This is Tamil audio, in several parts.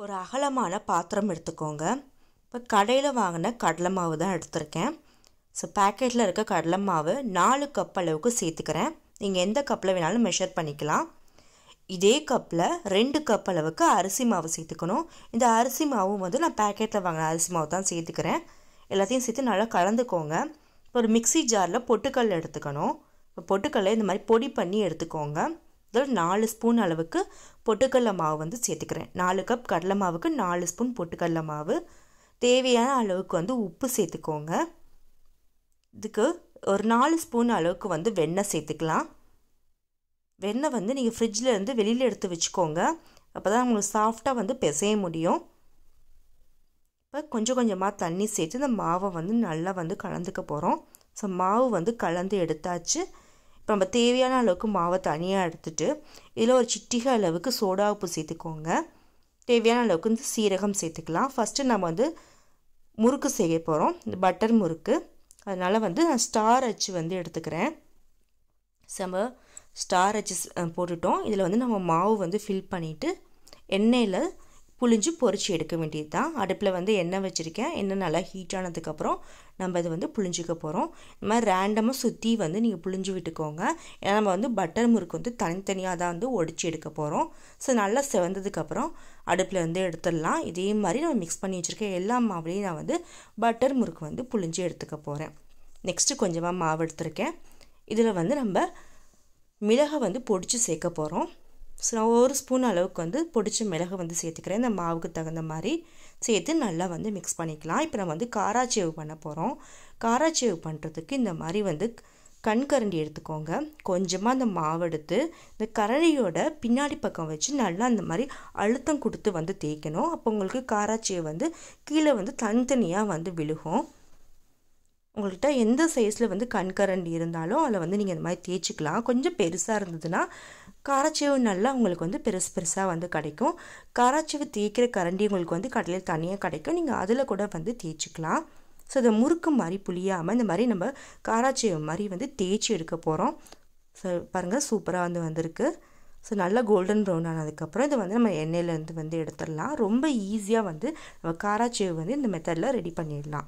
ஒரு அகலமான பாத்திரம் எடுத்துக்கோங்க இப்போ கடையில் வாங்கின கடலை மாவு தான் எடுத்திருக்கேன் ஸோ பேக்கெட்டில் இருக்க கடலை மாவு நாலு கப் அளவுக்கு சேர்த்துக்கிறேன் நீங்கள் எந்த கப்பில் வேணாலும் மெஷர் பண்ணிக்கலாம் இதே கப்பில் ரெண்டு கப் அளவுக்கு அரிசி மாவு சேர்த்துக்கணும் இந்த அரிசி மாவும் வந்து நான் பேக்கெட்டில் வாங்கின அரிசி மாவு தான் சேர்த்துக்கிறேன் எல்லாத்தையும் சேர்த்து நல்லா கலந்துக்கோங்க ஒரு மிக்சி ஜாரில் பொட்டுக்கல் எடுத்துக்கணும் இப்போ பொட்டுக்கல்லை இந்த மாதிரி பொடி பண்ணி எடுத்துக்கோங்க இதில் நாலு ஸ்பூன் அளவுக்கு பொட்டுக்கடல மாவு வந்து சேர்த்துக்கிறேன் நாலு கப் கடலை மாவுக்கு நாலு ஸ்பூன் பொட்டுக்கடல மாவு தேவையான அளவுக்கு வந்து உப்பு சேர்த்துக்கோங்க இதுக்கு ஒரு நாலு ஸ்பூன் அளவுக்கு வந்து வெண்ணெய் சேர்த்துக்கலாம் வெண்ணெய் வந்து நீங்கள் ஃப்ரிட்ஜில் இருந்து வெளியில் எடுத்து வச்சுக்கோங்க அப்போ தான் உங்களுக்கு சாஃப்டாக வந்து பிசைய முடியும் இப்போ கொஞ்சம் கொஞ்சமாக தண்ணி சேர்த்து இந்த மாவை வந்து நல்லா வந்து கலந்துக்க போகிறோம் ஸோ மாவு வந்து கலந்து எடுத்தாச்சு இப்போ நம்ம தேவையான அளவுக்கு மாவை தனியாக எடுத்துட்டு இதில் ஒரு சிட்டிகை அளவுக்கு சோடா உப்பு சேர்த்துக்கோங்க தேவையான அளவுக்கு வந்து சீரகம் சேர்த்துக்கலாம் ஃபஸ்ட்டு நம்ம வந்து முறுக்கு செய்ய போகிறோம் இந்த பட்டர் முறுக்கு அதனால் வந்து நான் ஸ்டார் அச்சு வந்து எடுத்துக்கிறேன் நம்ம ஸ்டார் அச்சு போட்டுட்டோம் இதில் வந்து நம்ம மாவு வந்து ஃபில் பண்ணிவிட்டு எண்ணெயில் புளிஞ்சு பொறிச்சு எடுக்க வேண்டியது தான் அடுப்பில் வந்து எண்ணெய் வச்சுருக்கேன் எண்ணெய் நல்லா ஹீட் ஆனதுக்கப்புறம் நம்ம இதை வந்து புளிஞ்சிக்க போகிறோம் இந்த மாதிரி ரேண்டமாக சுற்றி வந்து நீங்கள் புளிஞ்சு விட்டுக்கோங்க ஏன்னா நம்ம வந்து பட்டர் முறுக்கு வந்து தனித்தனியாக தான் வந்து ஒடிச்சு எடுக்க போகிறோம் ஸோ நல்லா செவந்ததுக்கப்புறம் அடுப்பில் வந்து எடுத்துடலாம் இதே மாதிரி நம்ம மிக்ஸ் பண்ணி வச்சுருக்கேன் எல்லா மாவுலேயும் நான் வந்து பட்டர் முறுக்கு வந்து புளிஞ்சு எடுத்துக்க போகிறேன் நெக்ஸ்ட்டு கொஞ்சமாக மாவு எடுத்திருக்கேன் இதில் வந்து நம்ம மிளகை வந்து பொடிச்சு சேர்க்க போகிறோம் ஸோ நான் ஒரு ஸ்பூன் அளவுக்கு வந்து பொடிச்ச மிளகு வந்து சேர்த்துக்கிறேன் இந்த மாவுக்கு தகுந்த மாதிரி சேர்த்து நல்லா வந்து மிக்ஸ் பண்ணிக்கலாம் இப்போ நம்ம வந்து காராச்சேவு பண்ண போகிறோம் காராச்சேவு பண்ணுறதுக்கு இந்த மாதிரி வந்து கண்கரண்டி எடுத்துக்கோங்க கொஞ்சமாக அந்த மாவு எடுத்து இந்த கரண்டியோட பின்னாடி பக்கம் வச்சு நல்லா அந்த மாதிரி அழுத்தம் கொடுத்து வந்து தேய்க்கணும் அப்போ உங்களுக்கு காராச்சேவு வந்து கீழே வந்து தனித்தனியாக வந்து விழுகும் உங்கள்கிட்ட எந்த சைஸில் வந்து கண்கரண்டி இருந்தாலும் அதில் வந்து நீங்கள் இந்த மாதிரி தேய்ச்சிக்கலாம் கொஞ்சம் பெருசாக இருந்ததுன்னா காராச்சேவு நல்லா உங்களுக்கு வந்து பெருசு பெருசாக வந்து கிடைக்கும் காராச்சேவு தேய்க்கிற கரண்டி உங்களுக்கு வந்து கடையில் தனியாக கிடைக்கும் நீங்கள் அதில் கூட வந்து தேய்ச்சிக்கலாம் ஸோ இதை முறுக்கு மாதிரி புளியாமல் இந்த மாதிரி நம்ம காராச்சேவு மாதிரி வந்து தேய்ச்சி எடுக்க போகிறோம் ஸோ பாருங்கள் சூப்பராக வந்து வந்திருக்கு ஸோ நல்லா கோல்டன் ப்ரௌன் ஆனதுக்கப்புறம் இதை வந்து நம்ம எண்ணெயிலேருந்து வந்து எடுத்துடலாம் ரொம்ப ஈஸியாக வந்து நம்ம காராச்சேவு வந்து இந்த மெத்தடில் ரெடி பண்ணிடலாம்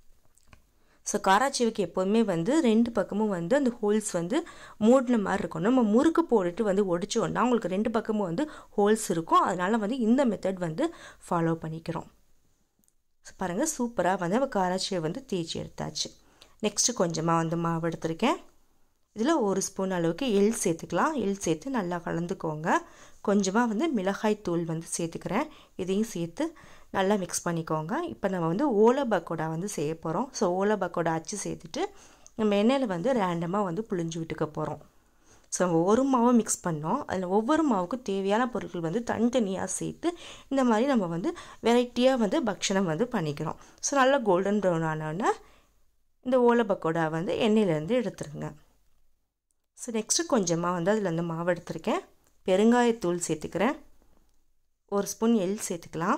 ஸோ காராச்சேவுக்கு எப்போதுமே வந்து ரெண்டு பக்கமும் வந்து அந்த ஹோல்ஸ் வந்து மூடின மாதிரி இருக்கும் நம்ம முறுக்கு போட்டுட்டு வந்து ஒடிச்சோன்னா உங்களுக்கு ரெண்டு பக்கமும் வந்து ஹோல்ஸ் இருக்கும் அதனால் வந்து இந்த மெத்தட் வந்து ஃபாலோ பண்ணிக்கிறோம் ஸோ பாருங்கள் சூப்பராக வந்து நம்ம காராச்சேவு வந்து தேய்ச்சி எடுத்தாச்சு நெக்ஸ்ட்டு கொஞ்சமாக வந்து மாவு எடுத்திருக்கேன் இதில் ஒரு ஸ்பூன் அளவுக்கு எள் சேர்த்துக்கலாம் எள் சேர்த்து நல்லா கலந்துக்கோங்க கொஞ்சமாக வந்து மிளகாய் தூள் வந்து சேர்த்துக்கிறேன் இதையும் சேர்த்து நல்லா மிக்ஸ் பண்ணிக்கோங்க இப்போ நம்ம வந்து ஓலை பக்கோடா வந்து செய்ய போகிறோம் ஸோ ஓலை பக்கோடா அச்சு சேர்த்துட்டு நம்ம எண்ணெயில் வந்து ரேண்டமாக வந்து புளிஞ்சு விட்டுக்க போகிறோம் ஸோ நம்ம ஒரு மாவை மிக்ஸ் பண்ணோம் அதில் ஒவ்வொரு மாவுக்கும் தேவையான பொருட்கள் வந்து தனித்தனியாக சேர்த்து இந்த மாதிரி நம்ம வந்து வெரைட்டியாக வந்து பக்ஷணம் வந்து பண்ணிக்கிறோம் ஸோ நல்லா கோல்டன் ப்ரௌன் ஆனோடனே இந்த ஓலை பக்கோடா வந்து எண்ணெயிலேருந்து எடுத்துருங்க ஸோ நெக்ஸ்ட்டு கொஞ்சமாக வந்து அதில் வந்து மாவு எடுத்திருக்கேன் பெருங்காயத்தூள் சேர்த்துக்கிறேன் ஒரு ஸ்பூன் எள் சேர்த்துக்கலாம்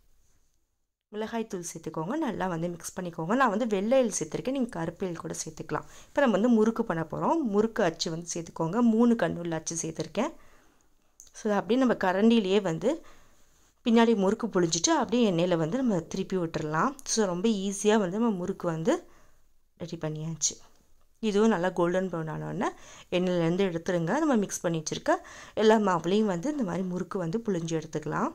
மிளகாய் தூள் சேர்த்துக்கோங்க நல்லா வந்து மிக்ஸ் பண்ணிக்கோங்க நான் வந்து வெள்ளை எள் சேர்த்துருக்கேன் நீங்கள் கருப்பு எள் கூட சேர்த்துக்கலாம் இப்போ நம்ம வந்து முறுக்கு பண்ண போகிறோம் முறுக்கு அச்சு வந்து சேர்த்துக்கோங்க மூணு கண்ணுள்ள அச்சு சேர்த்துருக்கேன் ஸோ அப்படியே நம்ம கரண்டிலேயே வந்து பின்னாடி முறுக்கு புழிஞ்சிட்டு அப்படியே எண்ணெயில் வந்து நம்ம திருப்பி விட்டுறலாம் ஸோ ரொம்ப ஈஸியாக வந்து நம்ம முறுக்கு வந்து ரெடி பண்ணியாச்சு இதுவும் நல்லா கோல்டன் ப்ரௌன் ஆனோடனே எண்ணெயிலேருந்து எடுத்துருங்க நம்ம மிக்ஸ் பண்ணி வச்சுருக்க எல்லா மாவுலேயும் வந்து இந்த மாதிரி முறுக்கு வந்து புழிஞ்சு எடுத்துக்கலாம்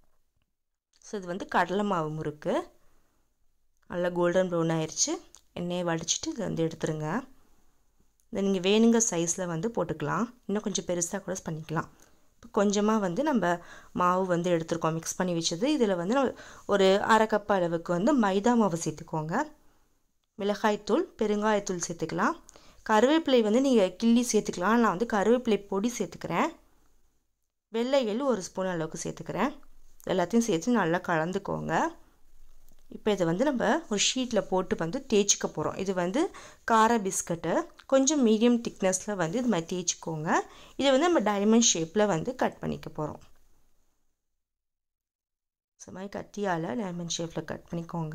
ஸோ இது வந்து கடலை மாவு முறுக்கு நல்லா கோல்டன் ப்ரௌன் ஆயிடுச்சு எண்ணெயை வடிச்சிட்டு இதை வந்து எடுத்துருங்க இதை நீங்கள் வேணுங்க சைஸில் வந்து போட்டுக்கலாம் இன்னும் கொஞ்சம் பெருசாக கூட பண்ணிக்கலாம் இப்போ கொஞ்சமாக வந்து நம்ம மாவு வந்து எடுத்துருக்கோம் மிக்ஸ் பண்ணி வச்சது இதில் வந்து நம்ம ஒரு அரை கப் அளவுக்கு வந்து மைதா மாவு சேர்த்துக்கோங்க மிளகாய்த்தூள் பெருங்காயத்தூள் சேர்த்துக்கலாம் கருவேப்பிலை வந்து நீங்கள் கிள்ளி சேர்த்துக்கலாம் நான் வந்து கருவேப்பிலை பொடி சேர்த்துக்கிறேன் வெள்ளை எள் ஒரு ஸ்பூன் அளவுக்கு சேர்த்துக்கிறேன் எல்லாத்தையும் சேர்த்து நல்லா கலந்துக்கோங்க இப்போ இதை வந்து நம்ம ஒரு ஷீட்டில் போட்டு வந்து தேய்ச்சிக்க போகிறோம் இது வந்து கார பிஸ்கட்டு கொஞ்சம் மீடியம் திக்னஸில் வந்து இது மாதிரி தேய்ச்சிக்கோங்க இதை வந்து நம்ம டைமண்ட் ஷேப்பில் வந்து கட் பண்ணிக்க போகிறோம் ஸோ மாதிரி கத்தியால் டைமண்ட் ஷேப்பில் கட் பண்ணிக்கோங்க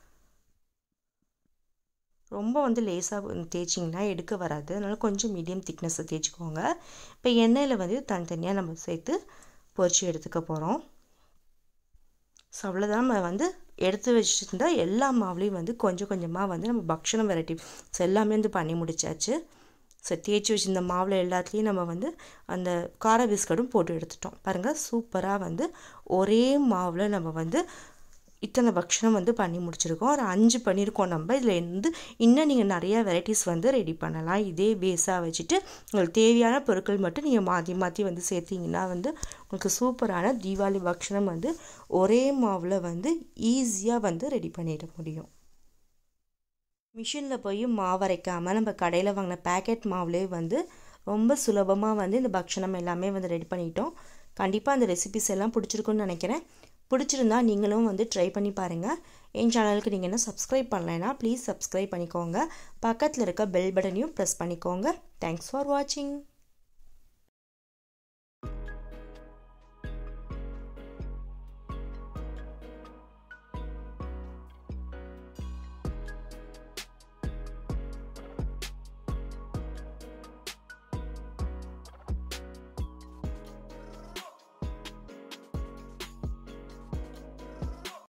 ரொம்ப வந்து லேசாக தேய்ச்சிங்கன்னா எடுக்க வராது அதனால் கொஞ்சம் மீடியம் திக்னஸை தேய்ச்சிக்கோங்க இப்போ எண்ணெயில் வந்து தனித்தனியாக நம்ம சேர்த்து பொரிச்சு எடுத்துக்க போகிறோம் ஸோ அவ்வளோதான் நம்ம வந்து எடுத்து வச்சுருந்தா எல்லா மாவுலேயும் வந்து கொஞ்சம் கொஞ்சமாக வந்து நம்ம பக்ஷணம் வெரைட்டி ஸோ எல்லாமே வந்து பண்ணி முடிச்சாச்சு ஸோ தேய்ச்சி வச்சுருந்த மாவில் எல்லாத்துலேயும் நம்ம வந்து அந்த கார பிஸ்கட்டும் போட்டு எடுத்துட்டோம் பாருங்கள் சூப்பராக வந்து ஒரே மாவில் நம்ம வந்து இத்தனை பக்ஷணம் வந்து பண்ணி முடிச்சிருக்கோம் ஒரு அஞ்சு பண்ணியிருக்கோம் நம்ம இதில் இருந்து இன்னும் நீங்கள் நிறையா வெரைட்டிஸ் வந்து ரெடி பண்ணலாம் இதே பேஸாக வச்சுட்டு உங்களுக்கு தேவையான பொருட்கள் மட்டும் நீங்கள் மாற்றி மாற்றி வந்து சேர்த்திங்கன்னா வந்து உங்களுக்கு சூப்பரான தீபாவளி பக்ஷணம் வந்து ஒரே மாவில் வந்து ஈஸியாக வந்து ரெடி பண்ணிட முடியும் மிஷினில் போய் மாவு அரைக்காமல் நம்ம கடையில் வாங்கின பேக்கெட் மாவுலேயே வந்து ரொம்ப சுலபமாக வந்து இந்த பக்ஷணம் எல்லாமே வந்து ரெடி பண்ணிட்டோம் கண்டிப்பாக அந்த ரெசிபிஸ் எல்லாம் பிடிச்சிருக்குன்னு நினைக்கிறேன் பிடிச்சிருந்தா நீங்களும் வந்து ட்ரை பண்ணி பாருங்கள் என் சேனலுக்கு நீங்கள் என்ன சப்ஸ்கிரைப் பண்ணலைன்னா ப்ளீஸ் சப்ஸ்கிரைப் பண்ணிக்கோங்க பக்கத்தில் இருக்க பெல் பட்டனையும் ப்ரெஸ் பண்ணிக்கோங்க தேங்க்ஸ் ஃபார் வாட்சிங்